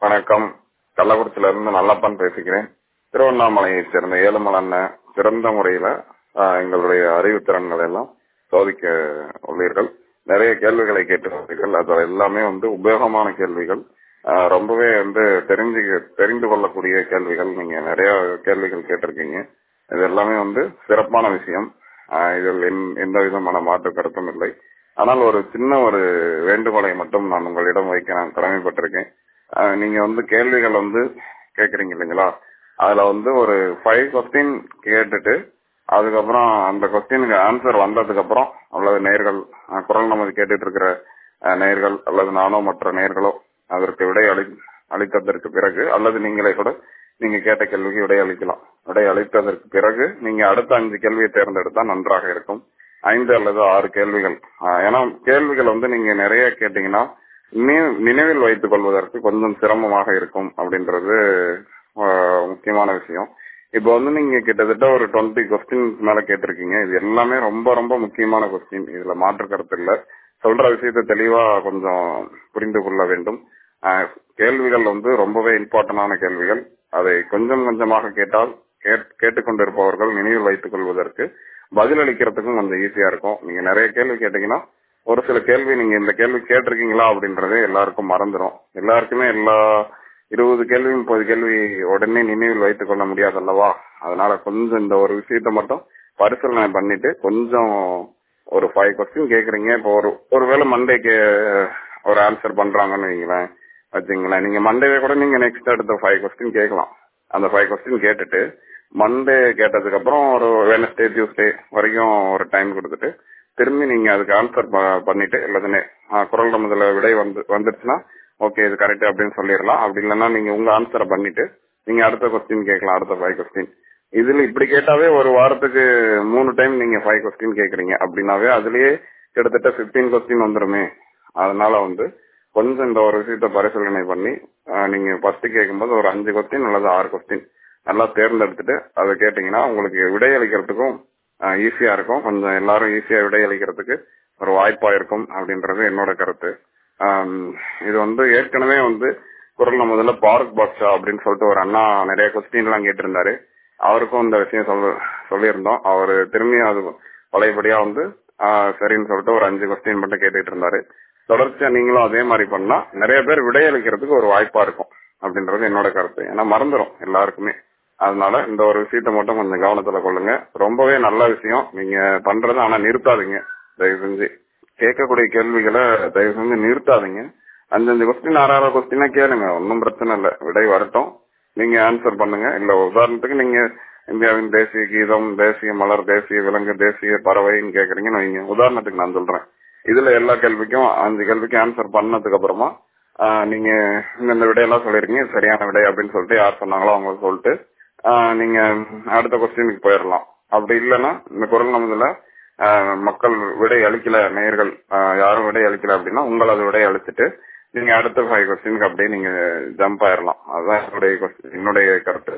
வணக்கம் கள்ளக்குறிச்சியில இருந்து நல்லப்பன் பேசுகிறேன் திருவண்ணாமலையைச் சேர்ந்த ஏழுமலை அண்ணன் சிறந்த முறையில ஆஹ், எங்களுடைய அறிவுத்திறன்களை எல்லாம் சோதிக்க உள்ளீர்கள் நிறைய கேள்விகளை கேட்டுள்ளீர்கள் அது எல்லாமே வந்து உபயோகமான கேள்விகள் ஆஹ், ரொம்பவே வந்து தெரிஞ்சு தெரிந்து கொள்ளக்கூடிய கேள்விகள் நீங்க நிறைய கேள்விகள் கேட்டிருக்கீங்க இது எல்லாமே வந்து சிறப்பான விஷயம் ஆஹ், இதில் எந்- எந்த விதமான மாற்று கருத்தும் இல்லை ஆனால் ஒரு சின்ன ஒரு வேண்டுகோளை மட்டும் நான் உங்களிடம் வைக்க நான் கடமைப்பட்டிருக்கேன் ஆஹ், நீங்க வந்து கேள்விகள் வந்து கேக்குறீங்க இல்லைங்களா அதுல வந்து ஒரு ஃபைவ் கொஸ்டின் கேட்டுட்டு அதுக்கப்புறம் அந்த கொஸ்டினுக்கு ஆன்சர் வந்ததுக்கு அப்புறம் அல்லது நேர்கள் அஹ், குரல் நமது கேட்டுட்டு இருக்கிற அஹ், நேர்கள் அல்லது நானோ மற்ற நேர்களோ அதற்கு விடை அளி அளித்ததற்கு பிறகு அல்லது நீங்களே கூட நீங்க கேட்ட கேள்விக்கு விடை அளிக்கலாம் விடை அளித்ததற்கு பிறகு நீங்க அடுத்த அஞ்சு கேள்வியை தேர்ந்தெடுத்தா நன்றாக இருக்கும் ஐந்து அல்லது ஆறு கேள்விகள் அஹ், ஏன்னா கேள்விகள் வந்து நீங்க நிறைய கேட்டீங்கன்னா நினைவு- நினைவில் வைத்துக் கொள்வதற்கு கொஞ்சம் சிரமமாக இருக்கும் அப்படின்றது ஆஹ், முக்கியமான விஷயம் இப்போ வந்து நீங்க கிட்டத்தட்ட ஒரு டுவெண்ட்டி கொஸ்டின் மேல கேட்டிருக்கீங்க இது எல்லாமே ரொம்ப ரொம்ப முக்கியமான கொஸ்டின் இதுல மாற்று கருத்து இல்ல சொல்ற விஷயத்தை தெளிவா கொஞ்சம் புரிந்து கொள்ள வேண்டும் ஆஹ், கேள்விகள் வந்து ரொம்பவே இம்பார்ட்டன்டான கேள்விகள் அதை கொஞ்சம் கொஞ்சமாக கேட்டால் கேட்- கேட்டுக்கொண்டிருப்பவர்கள் நினைவில் வைத்துக் கொள்வதற்கு பதிலளிக்கிறதுக்கும் கொஞ்சம் ஈஸியா இருக்கும் நீங்க நிறைய கேள்வி கேட்டீங்கன்னா ஒரு சில கேள்வி நீங்க இந்த கேள்வி கேட்டிருக்கீங்களா அப்படின்றதே எல்லாருக்கும் மறந்துடும் எல்லாருக்குமே எல்லா இருபது கேள்வி முப்பது கேள்வி உடனே நினைவில் வைத்துக் கொள்ள முடியாது அல்லவா அதனால கொஞ்சம் இந்த ஒரு விஷயத்த மட்டும் பரிசீலனை பண்ணிட்டு கொஞ்சம் ஒரு ஃபைவ் கொஸ்டின் கேக்குறீங்க இப்போ ஒரு ஒருவேளை மண்டேக்கு ஒரு ஆன்சர் பண்றாங்கன்னு வைங்களேன் வச்சுங்களேன் நீங்க மண்டேவே கூட நீங்க நெக்ஸ்ட் அடுத்த ஃபைவ் கொஸ்டின் கேட்கலாம் அந்த ஃபைவ் கொஸ்டின் கேட்டுட்டு மண்டே கேட்டதுக்கு அப்புறம் ஒரு வெனஸ்டே டியூஸ்டே வரைக்கும் ஒரு டைம் கொடுத்துட்டு திரும்பி நீங்க அதுக்கு ஆன்சர் பண்ணிட்டு இல்லதுன்னு குரல் நமதுல விடை வந்து வந்துருச்சுன்னா ஓகே இது கரெக்ட் அப்படின்னு சொல்லிடலாம் அப்படி இல்லைன்னா நீங்க உங்க ஆன்சரை பண்ணிட்டு நீங்க அடுத்த கொஸ்டின் கேட்கலாம் அடுத்த ஃபைவ் கொஸ்டின் இதுல இப்படி கேட்டாவே ஒரு வாரத்துக்கு மூணு டைம் நீங்க ஃபைவ் கொஸ்டின் கேக்குறீங்க அப்படின்னாவே அதுலயே கிட்டத்தட்ட 15 கொஸ்டின் வந்துருமே அதனால வந்து கொஞ்சம் இந்த ஒரு விஷயத்த பரிசீலனை பண்ணி ஆஹ், நீங்க ஃபர்ஸ்ட் கேட்கும்போது ஒரு அஞ்சு கொஸ்டின் அல்லது ஆறு கொஸ்டின் நல்லா தேர்ந்தெடுத்துட்டு அதை கேட்டீங்கன்னா உங்களுக்கு விடையளிக்கிறதுக்கும் ஈஸியா இருக்கும் கொஞ்சம் எல்லாரும் ஈஸியா விடையளிக்கிறதுக்கு ஒரு வாய்ப்பா இருக்கும் அப்படின்றது என்னோட கருத்து ஆம், இது வந்து ஏற்கனவே வந்து குரல் முதல்ல பாரத் பாட்ஷா அப்படின்னு சொல்லிட்டு ஒரு அண்ணா நிறைய கொஸ்டின் எல்லாம் கேட்டிருந்தாரு அவருக்கும் இந்த விஷயம் சொல்ல சொல்லியிருந்தோம் அவர் திரும்பி அது பழையபடியா வந்து ஆஹ், சரின்னு சொல்லிட்டு ஒரு அஞ்சு கொஸ்டின் மட்டும் கேட்டுட்டு இருந்தாரு தொடர்ச்சியா நீங்களும் அதே மாதிரி பண்ணா நிறைய பேர் விடையளிக்கிறதுக்கு ஒரு வாய்ப்பா இருக்கும் அப்படின்றது என்னோட கருத்து ஏன்னா மறந்துடும் எல்லாருக்குமே அதனால இந்த ஒரு விஷயத்த மட்டும் கொஞ்சம் கவனத்துல கொள்ளுங்க ரொம்பவே நல்ல விஷயம் நீங்க பண்றது ஆனா நிறுத்தாதீங்க தயவு செஞ்சு கேட்கக்கூடிய கேள்விகளை தயவு செஞ்சு நிறுத்தாதீங்க அஞ்சஞ்சு கொஸ்டின் ஆறாறு கொஸ்டினா கேளுங்க ஒன்றும் பிரச்சனை இல்லை விடை வரட்டும் நீங்க ஆன்சர் பண்ணுங்க இல்ல உதாரணத்துக்கு நீங்க இந்தியாவின் தேசிய கீதம் தேசிய மலர் தேசிய விலங்கு தேசிய பறவைன்னு கேக்குறீங்கன்னு வைங்க உதாரணத்துக்கு நான் சொல்றேன் இதுல எல்லா கேள்விக்கும் அஞ்சு கேள்விக்கும் ஆன்சர் பண்ணதுக்கு அப்புறமா ஆஹ், நீங்க இந்த விடையெல்லாம் சொல்லிருக்கீங்க சரியான விடை அப்படின்னு சொல்லிட்டு யார் சொன்னாங்களோ அவங்க சொல்லிட்டு ஆஹ், நீங்க அடுத்த கொஸ்டினுக்கு போயிடலாம் அப்படி இல்லைன்னா இந்த குரல் நமதுல ஆஹ், மக்கள் விடை அளிக்கல நேயர்கள் ஆஹ், யாரும் விடை அளிக்கல அப்படின்னா உங்களது விடை அளிச்சுட்டு நீங்க அடுத்த ஃபைவ் கொஸ்டினுக்கு அப்படியே நீங்க ஜம்ப் ஆயிரலாம் அதுதான் என்னுடைய question- என்னுடைய கருத்து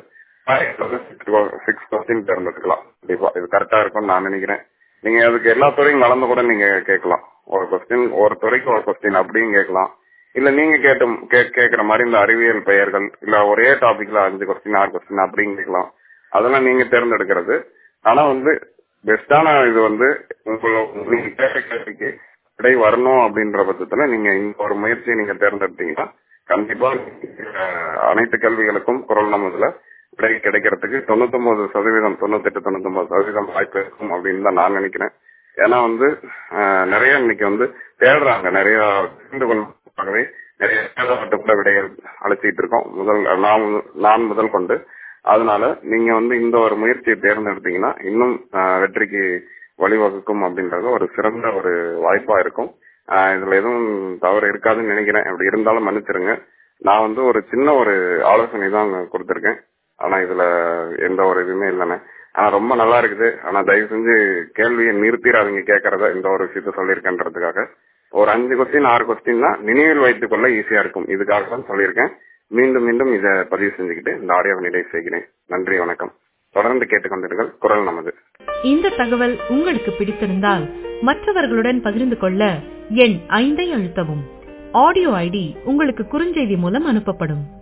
சிக்ஸ் கொஸ்டின் தேர்ந்தெடுக்கலாம் கண்டிப்பா இது கரெக்டா இருக்கும்னு நான் நினைக்கிறேன் நீங்க அதுக்கு எல்லா துறையும் கலந்து கூட நீங்க கேட்கலாம் ஒரு கொஸ்டின் ஒரு துறைக்கு ஒரு கொஸ்டின் அப்படியும் கேட்கலாம் இல்ல நீங்க கேட்ட கே- கேக்குற மாதிரி இந்த அறிவியல் பெயர்கள் இல்ல ஒரே டாபிக்ல அஞ்சு கொஸ்டின் ஆறு கொஸ்டின் அப்படின்னு கேட்கலாம் அதெல்லாம் நீங்க தேர்ந்தெடுக்கிறது ஆனா வந்து பெஸ்டான இது வந்து உங்கள நீங்க கேட்ட கேள்விக்கு விடை வரணும் அப்படின்ற பட்சத்துல நீங்க இந்த ஒரு முயற்சியை நீங்க தேர்ந்தெடுத்தீங்கன்னா கண்டிப்பா அஹ், அனைத்து கல்விகளுக்கும் குரல் நமதுல விடை கிடைக்கிறதுக்கு தொண்ணூத்தொன்பது சதவீதம் தொண்ணூத்தெட்டு தொண்ணூத்தொன்பது சதவீதம் வாய்ப்பு இருக்கும் அப்படின்னு தான் நான் நினைக்கிறேன் ஏன்னா வந்து அஹ், நிறைய இன்னைக்கு வந்து தேடுறாங்க நிறைய தெரிந்து கொள்வதற்காகவே நிறைய தேடப்பட்டு கூட விடைகள் அழைச்சிட்டு இருக்கோம் முதல் நான் நான் முதல் கொண்டு அதனால நீங்க வந்து இந்த ஒரு முயற்சியை தேர்ந்தெடுத்தீங்கன்னா இன்னும் அஹ், வெற்றிக்கு வழிவகுக்கும் அப்படின்றது ஒரு சிறந்த ஒரு வாய்ப்பா இருக்கும் அஹ், இதுல எதுவும் தவறு இருக்காதுன்னு நினைக்கிறேன் அப்படி இருந்தாலும் மன்னிச்சிருங்க நான் வந்து ஒரு சின்ன ஒரு ஆலோசனை தான் கொடுத்திருக்கேன் ஆனா இதுல எந்த ஒரு இதுவுமே இல்லைண்ணே ஆனா ரொம்ப நல்லா இருக்குது ஆனா தயவு செஞ்சு கேள்வியை நிறுத்திடாதீங்க கேட்கறத இந்த ஒரு விஷயத்த சொல்லியிருக்கேன்றதுக்காக ஒரு அஞ்சு கொஸ்டின் ஆறு கொஸ்டின் தான் நினைவில் வைத்துக் கொள்ள ஈஸியா இருக்கும் இதுக்காக தான் சொல்லியிருக்கேன் மீண்டும் மீண்டும் இதை பதிவு செஞ்சுக்கிட்டு இந்த ஆடியோவை நிறைவு செய்கிறேன் நன்றி வணக்கம் தொடர்ந்து கேட்டுக்கொண்டிருங்கள் குரல் நமது இந்த தகவல் உங்களுக்கு பிடித்திருந்தால் மற்றவர்களுடன் பகிர்ந்து கொள்ள எண் ஐந்தை அழுத்தவும் ஆடியோ ஐடி உங்களுக்கு குறுஞ்செய்தி மூலம் அனுப்பப்படும்